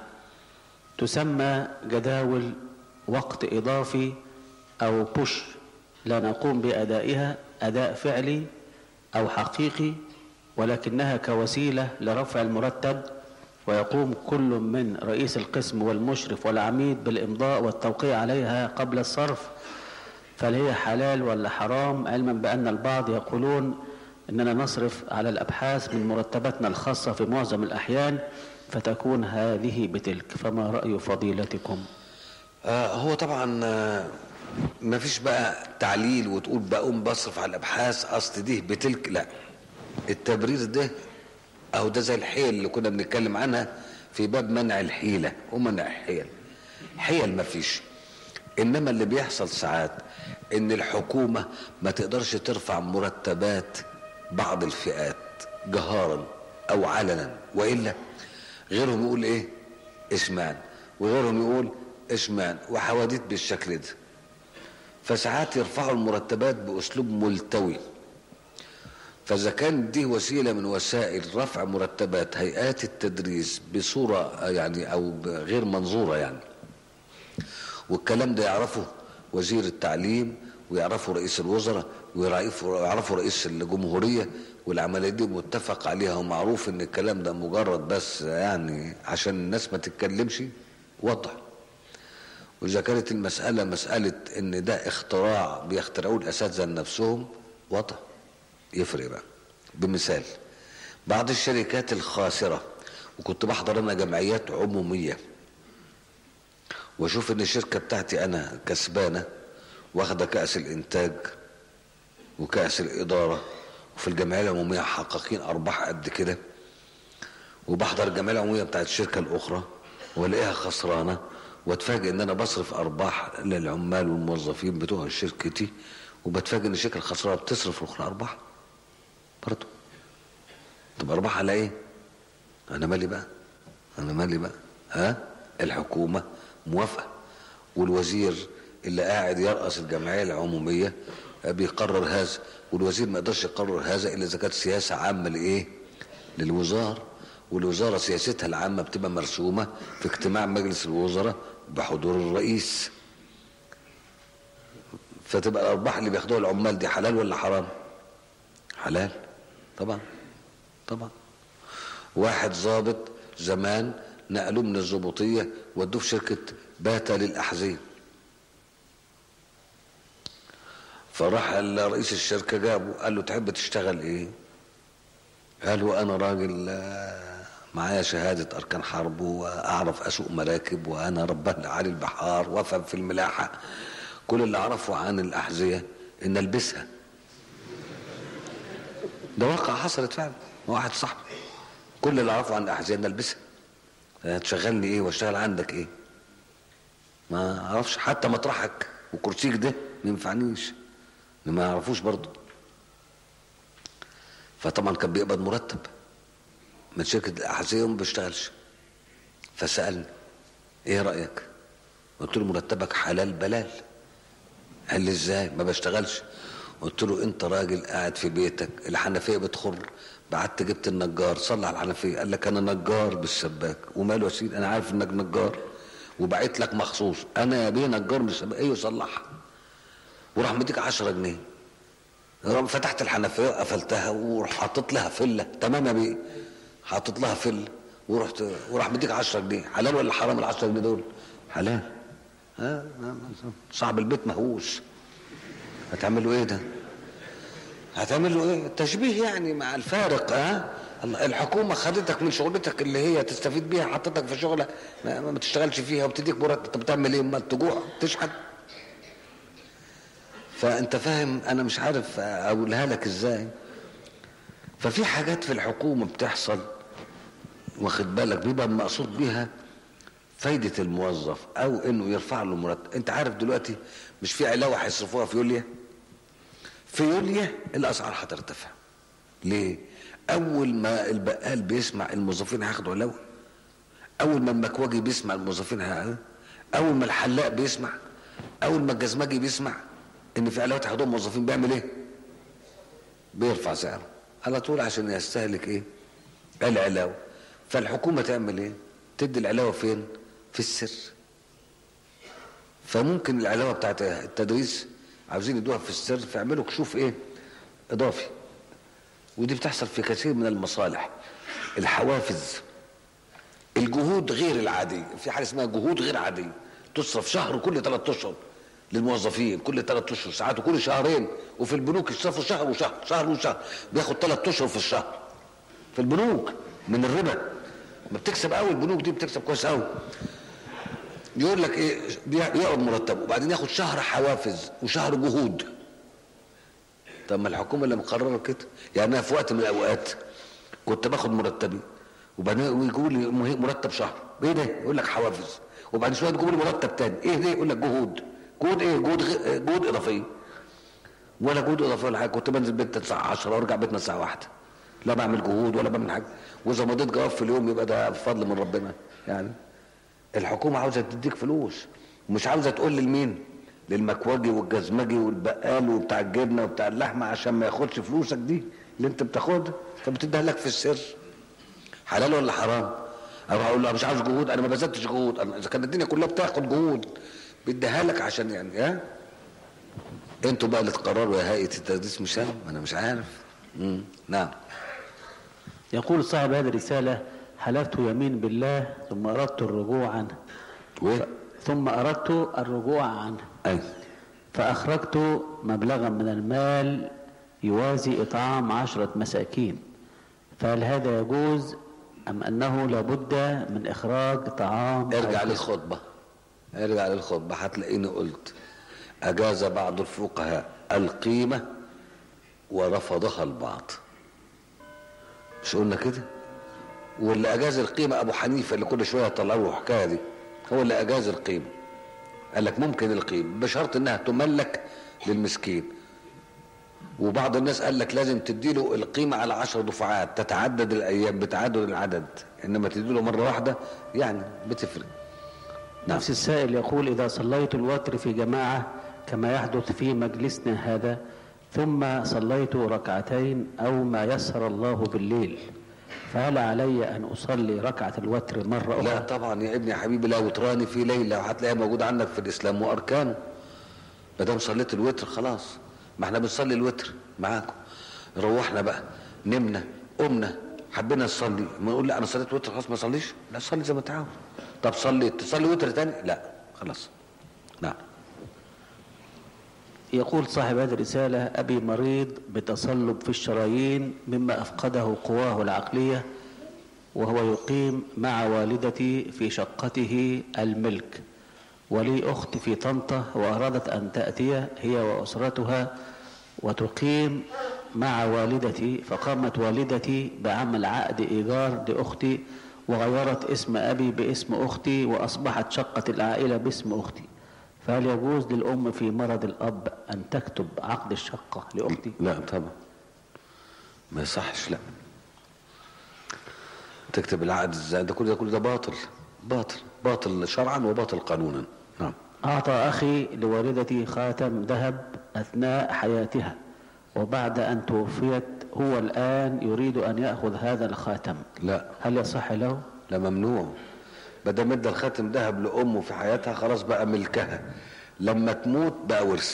تسمى جداول وقت إضافي أو بوش لا نقوم بأدائها أداء فعلي أو حقيقي ولكنها كوسيلة لرفع المرتب ويقوم كل من رئيس القسم والمشرف والعميد بالإمضاء والتوقيع عليها قبل الصرف فهل هي حلال ولا حرام علما بأن البعض يقولون إننا نصرف على الأبحاث من مرتباتنا الخاصة في معظم الأحيان فتكون هذه بتلك فما رأي فضيلتكم آه هو طبعا آه ما فيش بقى تعليل وتقول بقوم بصرف على الابحاث اصل دي بتلك لا التبرير ده اهو ده زي الحيل اللي كنا بنتكلم عنها في باب منع الحيله ومنع الحيل حيل ما فيش انما اللي بيحصل ساعات ان الحكومه ما تقدرش ترفع مرتبات بعض الفئات جهارا او علنا والا غيرهم يقول ايه اشمعنى وغيرهم يقول اشمعنى وحواديت بالشكل ده فساعات يرفعوا المرتبات باسلوب ملتوي فاذا كان دي وسيله من وسائل رفع مرتبات هيئات التدريس بصوره يعني او غير منظوره يعني والكلام ده يعرفه وزير التعليم ويعرفه رئيس الوزراء ويعرفه رئيس الجمهوريه والعمليه دي متفق عليها ومعروف ان الكلام ده مجرد بس يعني عشان الناس ما تتكلمش واضح واذا كانت المساله مساله ان ده اختراع بيخترعوه الاساتذه لنفسهم واضح يفرق بقى بمثال بعض الشركات الخاسره وكنت بحضر انا جمعيات عموميه واشوف ان الشركه بتاعتي انا كسبانه واخده كاس الانتاج وكاس الاداره وفي الجمعيه العموميه حققين ارباح قد كده وبحضر الجمعيه العموميه بتاعت الشركه الاخرى والاقيها خسرانه واتفاجئ ان انا بصرف ارباح للعمال والموظفين بتوع شركتي وبتفاجئ ان الشركه الخسرانه بتصرف الاخرى ارباح برضه طب ارباح على ايه؟ انا مالي بقى؟ انا مالي بقى؟ ها؟ الحكومه موافقه والوزير اللي قاعد يرأس الجمعيه العموميه بيقرر هذا والوزير ما يقدرش يقرر هذا الا اذا كانت سياسه عامه لايه؟ للوزاره والوزاره سياستها العامه بتبقى مرسومه في اجتماع مجلس الوزراء بحضور الرئيس فتبقى الارباح اللي بياخدوها العمال دي حلال ولا حرام؟ حلال طبعا طبعا واحد ضابط زمان نقلوه من الضبوطيه ودوه في شركه باتا للاحذيه فراح رئيس الشركه جابه قال له تحب تشتغل ايه؟ قال له انا راجل معايا شهادة أركان حرب وأعرف أسوق مراكب وأنا ربان لعالي البحار وأفهم في الملاحة كل اللي أعرفه عن الأحذية إن ألبسها ده واقع حصلت فعلا واحد صاحبي كل اللي أعرفه عن الأحذية إن ألبسها تشغلني إيه وأشتغل عندك إيه ما أعرفش حتى مطرحك وكرسيك ده ما ينفعنيش ما يعرفوش برضه فطبعا كان بيقبض مرتب من شركة الأحذية وما بيشتغلش فسألني إيه رأيك؟ قلت له مرتبك حلال بلال قال لي إزاي؟ ما بشتغلش قلت له أنت راجل قاعد في بيتك الحنفية بتخر بعت جبت النجار صلح الحنفية قال لك أنا نجار بالسباك وماله يا سيدي أنا عارف إنك نجار وبعت لك مخصوص أنا يا بيه نجار بالسباك إيه صلحها وراح مديك 10 جنيه رغم فتحت الحنفيه وقفلتها وروح حاطط لها فله تمام يا بيه حاطط لها فله ورحت وراح مديك 10 جنيه حلال ولا حرام ال 10 جنيه دول؟ حلال ها صاحب البيت مهووس هتعملوا ايه ده؟ هتعملوا ايه؟ تشبيه يعني مع الفارق ها؟ الله الحكومة خدتك من شغلتك اللي هي تستفيد بيها حطتك في شغلة ما, ما تشتغلش فيها وبتديك مرتب طب بتعمل ايه؟ ما تجوع تشحت فانت فاهم انا مش عارف اقولها لك ازاي ففي حاجات في الحكومة بتحصل واخد بالك بيبقى المقصود بيها فايدة الموظف او انه يرفع له مرتب انت عارف دلوقتي مش في علاوة هيصرفوها في يوليا في يوليا الاسعار هترتفع ليه اول ما البقال بيسمع الموظفين هياخدوا علاوة اول ما المكواجي بيسمع الموظفين هياخدوا اول ما الحلاق بيسمع اول ما الجزمجي بيسمع ان في علاوات هياخدوها الموظفين بيعمل ايه بيرفع سعره على طول عشان يستهلك ايه العلاوة فالحكومة تعمل ايه تدي العلاوة فين في السر فممكن العلاوة بتاعت التدريس عاوزين يدوها في السر فيعملوا كشوف ايه اضافي ودي بتحصل في كثير من المصالح الحوافز الجهود غير العادية في حاجة اسمها جهود غير عادية تصرف شهر كل ثلاثة اشهر للموظفين كل ثلاث اشهر ساعات وكل شهرين وفي البنوك يصرفوا شهر وشهر شهر وشهر بياخد ثلاث اشهر في الشهر في البنوك من الربا ما بتكسب قوي البنوك دي بتكسب كويس قوي يقول لك ايه بيقعد مرتبه وبعدين ياخد شهر حوافز وشهر جهود طب ما الحكومه اللي مقرره كده يعني انا في وقت من الاوقات كنت باخد مرتبي وبعدين يجيبوا لي مرتب شهر ايه ده يقول لك حوافز وبعدين شويه يجيبوا لي مرتب تاني ايه ده يقول لك جهود جهود ايه جهود غ... جهود اضافيه ولا جهود اضافيه ولا حاجه كنت بنزل بيتنا الساعه 10 وارجع بيتنا الساعه 1 لا بعمل جهود ولا بعمل حاجه واذا مضيت جواب في اليوم يبقى ده بفضل من ربنا يعني الحكومه عاوزه تديك فلوس ومش عاوزه تقول لمين للمكواجي والجزمجي والبقال وبتاع الجبنه وبتاع اللحمه عشان ما ياخدش فلوسك دي اللي انت بتاخدها فبتديها لك في السر حلال ولا حرام او هقول له مش عاوز جهود انا ما بذلتش جهود انا اذا كانت الدنيا كلها بتاخد جهود بيديها لك عشان يعني ها انتوا بقى اللي تقرروا يا هيئه التدريس مش انا انا مش عارف امم نعم يقول صاحب هذه الرسالة حلفت يمين بالله ثم أردت الرجوع عنه و ثم أردت الرجوع عنه اي فأخرجت مبلغا من المال يوازي إطعام عشرة مساكين فهل هذا يجوز أم أنه لابد من إخراج طعام أو ارجع كسوة؟ للخطبه ارجع للخطبه هتلاقيني قلت اجاز بعض الفقهاء القيمه ورفضها البعض مش قلنا كده واللي اجاز القيمه ابو حنيفه اللي كل شويه يطلعوا له الحكايه دي هو اللي اجاز القيمه قال لك ممكن القيمه بشرط انها تملك للمسكين وبعض الناس قال لك لازم تديله القيمه على عشر دفعات تتعدد الايام بتعدد العدد انما تديله مره واحده يعني بتفرق نعم نفس السائل يقول إذا صليت الوتر في جماعة كما يحدث في مجلسنا هذا ثم صليت ركعتين أو ما يسر الله بالليل فهل علي أن أصلي ركعة الوتر مرة لا أخرى طبعا يا ابني يا حبيبي لا وتراني في ليله وهتلاقيها موجوده عندك في الاسلام واركانه ما دام صليت الوتر خلاص ما احنا بنصلي الوتر معاكم روحنا بقى نمنا قمنا حبينا نصلي ما نقول لا انا صليت وتر خلاص ما اصليش لا صلي زي ما انت عاوز طب صلي تصلي وتر تاني لا خلاص نعم يقول صاحب هذه الرسالة أبي مريض بتصلب في الشرايين مما أفقده قواه العقلية وهو يقيم مع والدتي في شقته الملك ولي أخت في طنطا وأرادت أن تأتي هي وأسرتها وتقيم مع والدتي فقامت والدتي بعمل عقد إيجار لأختي وغيرت اسم أبي باسم أختي وأصبحت شقة العائلة باسم أختي فهل يجوز للأم في مرض الأب أن تكتب عقد الشقة لأختي لا طبعا ما يصحش لا تكتب العقد ازاي ده كل ده كل ده باطل باطل باطل شرعا وباطل قانونا نعم أعطى أخي لوالدتي خاتم ذهب أثناء حياتها وبعد أن توفيت هو الآن يريد أن يأخذ هذا الخاتم لا هل يصح له؟ لا ممنوع بدل ادى الخاتم ذهب لامه في حياتها خلاص بقى ملكها لما تموت بقى ورث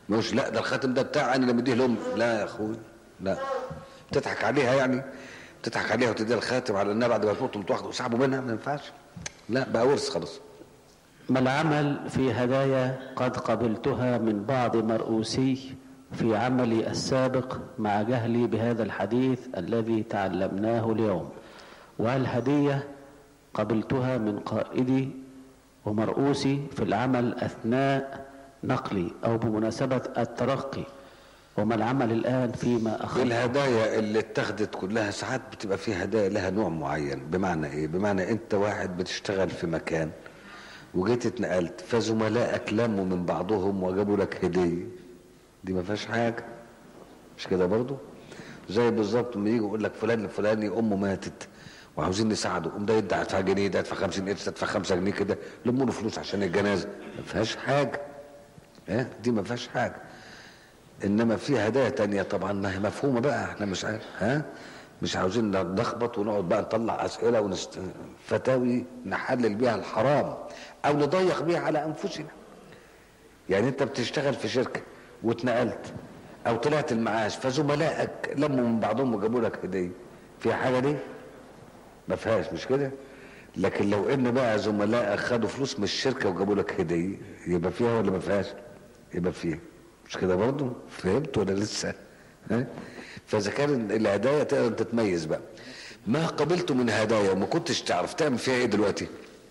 مش لا ده الخاتم ده بتاعي انا اللي مديه لهم لا يا اخوي لا بتضحك عليها يعني بتضحك عليها وتديها الخاتم على انها بعد ما تموت تقوم تاخده وسحبه منها ما ينفعش لا بقى ورث خلاص ما العمل في هدايا قد قبلتها من بعض مرؤوسي في عملي السابق مع جهلي بهذا الحديث الذي تعلمناه اليوم وهل هدية قبلتها من قائدي ومرؤوسي في العمل أثناء نقلي أو بمناسبة الترقي وما العمل الآن فيما أخذ الهدايا اللي اتخذت كلها ساعات بتبقى فيها هدايا لها نوع معين بمعنى ايه بمعنى انت واحد بتشتغل في مكان وجيت اتنقلت فزملائك لموا من بعضهم وجابوا لك هديه دي ما فيهاش حاجه مش كده برضو زي بالظبط لما يجي يقول لك فلان الفلاني امه ماتت وعاوزين نساعده قوم ده يدفع يدفع جنيه ده يدفع 50 قرش تدفع 5 جنيه كده لموا له فلوس عشان الجنازه ما فيهاش حاجه ها دي ما فيهاش حاجه انما في هدايا تانية طبعا ما هي مفهومه بقى احنا مش عارف ها مش عاوزين نلخبط ونقعد بقى نطلع اسئله ونست... فتاوي نحلل بيها الحرام او نضيق بيها على انفسنا يعني انت بتشتغل في شركه واتنقلت او طلعت المعاش فزملائك لموا من بعضهم وجابوا لك هديه فيها حاجه دي ما فيهاش مش كده لكن لو ان بقى زملائك خدوا فلوس من الشركه وجابوا لك هديه يبقى فيها ولا ما فيهاش يبقى فيها مش كده برضه فهمت ولا لسه ها فاذا كان الهدايا تقدر تتميز بقى ما قبلته من هدايا وما كنتش تعرف تعمل فيها ايه دلوقتي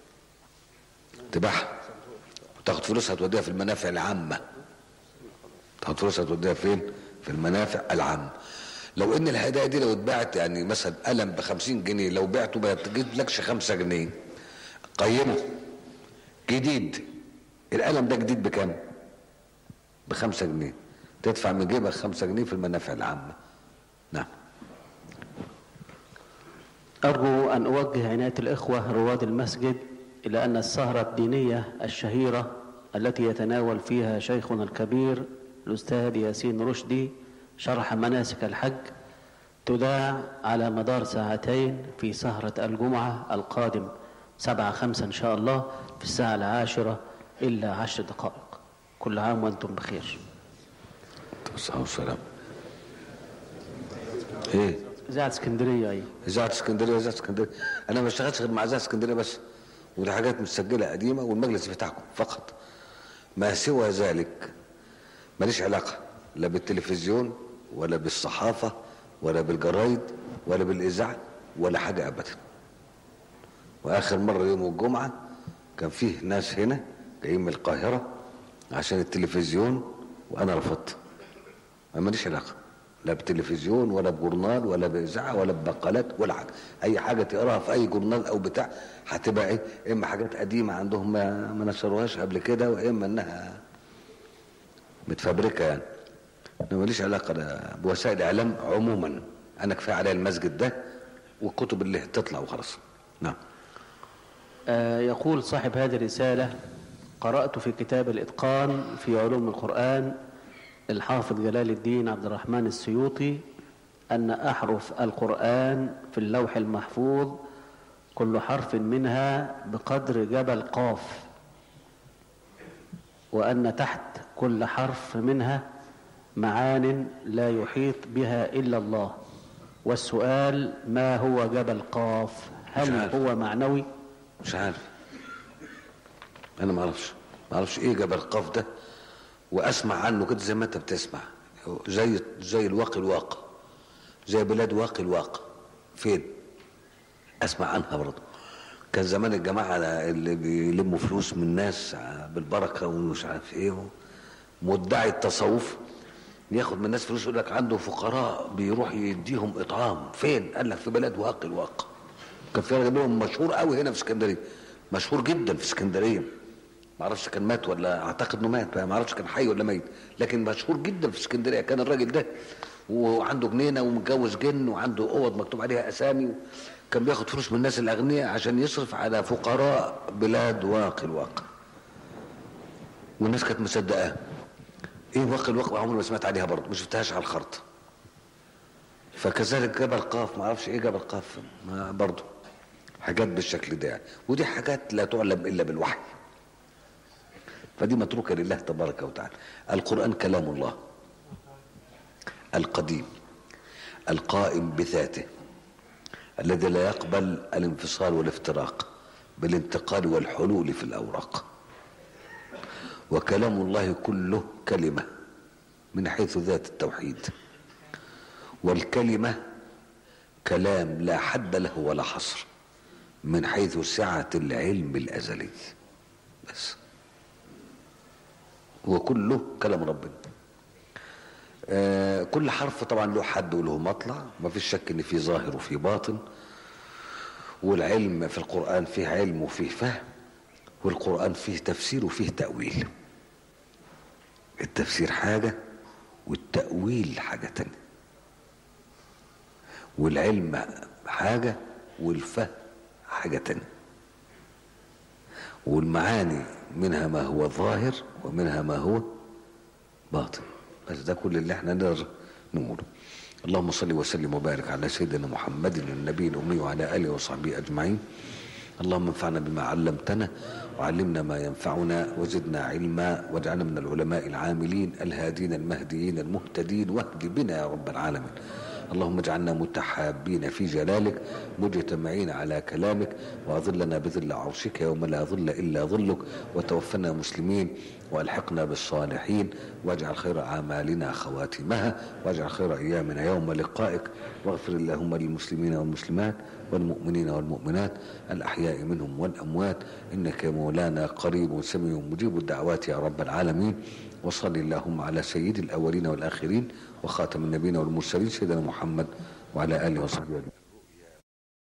تباعها وتاخد فلوسها توديها في المنافع العامه تاخد فلوسها توديها فين في المنافع العامه لو ان الهدايا دي لو اتباعت يعني مثلا قلم ب 50 جنيه لو بعته ما تجيبلكش 5 جنيه قيمه جديد القلم ده جديد بكام؟ بخمسة جنيه تدفع من جيبك خمسة جنيه في المنافع العامة نعم أرجو أن أوجه عناية الإخوة رواد المسجد إلى أن السهرة الدينية الشهيرة التي يتناول فيها شيخنا الكبير الأستاذ ياسين رشدي شرح مناسك الحج تذاع على مدار ساعتين في سهرة الجمعة القادم سبعة خمسة إن شاء الله في الساعة العاشرة إلا عشر دقائق كل عام وأنتم بخير الصلاة والسلام ايه إذاعة اسكندرية أيوة اذاعه اسكندريه اذاعه اسكندريه انا ما اشتغلتش غير مع اذاعه اسكندريه بس ودي حاجات مسجله قديمه والمجلس بتاعكم فقط ما سوى ذلك ماليش علاقه لا بالتلفزيون ولا بالصحافه ولا بالجرايد ولا بالاذاعه ولا حاجه ابدا واخر مره يوم الجمعه كان فيه ناس هنا جايين من القاهره عشان التلفزيون وانا رفضت ما ماليش علاقه لا بتلفزيون ولا بجورنال ولا باذاعه ولا بمقالات ولا حاجه اي حاجه تقراها في اي جورنال او بتاع هتبقى ايه اما حاجات قديمه عندهم ما, ما نشروهاش قبل كده واما انها متفبركه يعني انا ماليش علاقه ده بوسائل الاعلام عموما انا كفايه عليا المسجد ده والكتب اللي تطلع وخلاص نعم آه يقول صاحب هذه الرسالة قرأت في كتاب الإتقان في علوم القرآن الحافظ جلال الدين عبد الرحمن السيوطي أن أحرف القرآن في اللوح المحفوظ كل حرف منها بقدر جبل قاف وأن تحت كل حرف منها معان لا يحيط بها إلا الله والسؤال ما هو جبل قاف هل مش عارف. هو معنوي مش عارف انا ما اعرفش ما اعرفش ايه جبل قاف ده واسمع عنه كده زي ما انت بتسمع زي زي الواقي الواقع زي بلاد واقي الواقع فين اسمع عنها برضه كان زمان الجماعه اللي بيلموا فلوس من الناس بالبركه ومش عارف ايه مدعي التصوف ياخد من الناس فلوس يقول لك عنده فقراء بيروح يديهم اطعام فين قال لك في بلاد واقي الواقع كان في راجل منهم مشهور قوي هنا في اسكندريه مشهور جدا في اسكندريه ما اعرفش كان مات ولا اعتقد انه مات بقى ما اعرفش كان حي ولا ميت لكن مشهور جدا في اسكندريه كان الراجل ده وعنده جنينه ومتجوز جن وعنده اوض مكتوب عليها اسامي كان بياخد فلوس من الناس الاغنياء عشان يصرف على فقراء بلاد واقي الواقع والناس كانت مصدقاه ايه واقي الواقع عمري ما سمعت عليها برضه ما شفتهاش على الخرطه فكذلك جبل قاف ما اعرفش ايه جبل قاف ما برضه حاجات بالشكل ده يعني ودي حاجات لا تعلم الا بالوحي فدي متروكة لله تبارك وتعالى القرآن كلام الله القديم القائم بذاته الذي لا يقبل الانفصال والافتراق بالانتقال والحلول في الأوراق وكلام الله كله كلمة من حيث ذات التوحيد والكلمة كلام لا حد له ولا حصر من حيث سعة العلم الأزلي بس وكله كلام ربنا آه كل حرف طبعا له حد وله مطلع ما فيش شك ان في ظاهر وفي باطن والعلم في القرآن فيه علم وفيه فهم والقرآن فيه تفسير وفيه تأويل التفسير حاجة والتأويل حاجة تانية والعلم حاجة والفهم حاجة تانية والمعاني منها ما هو ظاهر ومنها ما هو باطن بس ده كل اللي احنا نقدر نقوله اللهم صل وسلم وبارك على سيدنا محمد النبي الأمي وعلى آله وصحبه أجمعين اللهم انفعنا بما علمتنا وعلمنا ما ينفعنا وزدنا علما واجعلنا من العلماء العاملين الهادين المهديين المهتدين واهد بنا يا رب العالمين اللهم اجعلنا متحابين في جلالك مجتمعين على كلامك واظلنا بظل عرشك يوم لا ظل الا ظلك وتوفنا مسلمين والحقنا بالصالحين واجعل خير اعمالنا خواتمها واجعل خير ايامنا يوم لقائك واغفر اللهم للمسلمين والمسلمات والمؤمنين والمؤمنات الاحياء منهم والاموات انك يا مولانا قريب سميع مجيب الدعوات يا رب العالمين وصل اللهم على سيد الاولين والاخرين وخاتم النبيين والمرسلين سيدنا محمد وعلى اله وصحبه اجمعين